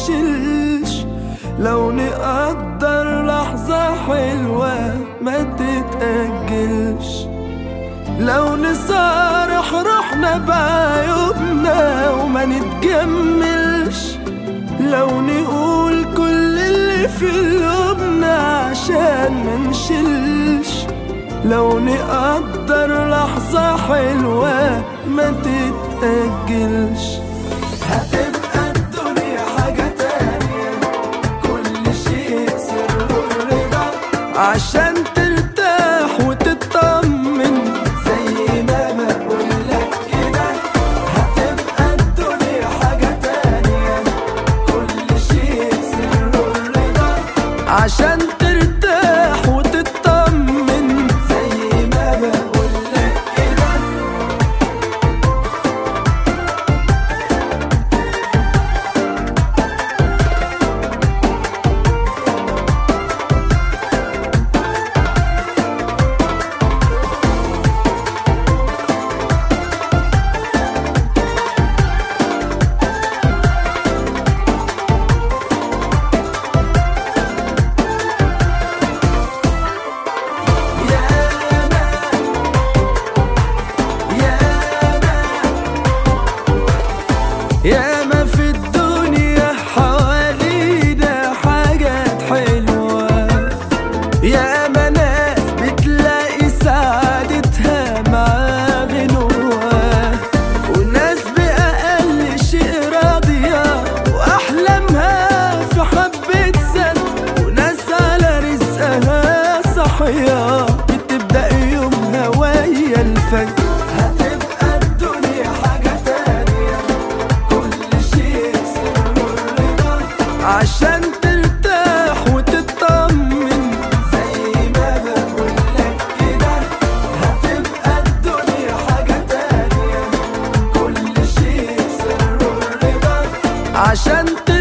منشلش لو نقدر لحظة حلوة ما تتأجلش لو نصارح روحنا بعيوبنا وما نتجملش لو نقول كل اللي في قلوبنا عشان منشلش لو نقدر لحظة حلوة ما تتأجلش هتبقى الدنيا حاجة تانية كل شيء سر الرضا عشان ترتاح وتطمن زي ما بقولك كده هتبقى الدنيا حاجة تانية كل شيء سر الرضا عشان ترتاح وتطمن زي ما بقولك كده ياما في الدنيا حوالينا حاجات حلوة ياما ناس بتلاقي سعادتها مع غنوة وناس بأقل شيء راضية وأحلامها في حبة سد وناس على رزقها صحية بتبدأ يومها ويا الفجر هتبقى الدنيا حاجة تانية كل شيء سر الرضا عشان ترتاح وتطمن زي ما بقولك كده هتبقى الدنيا حاجة تانية كل شيء سر الرضا عشان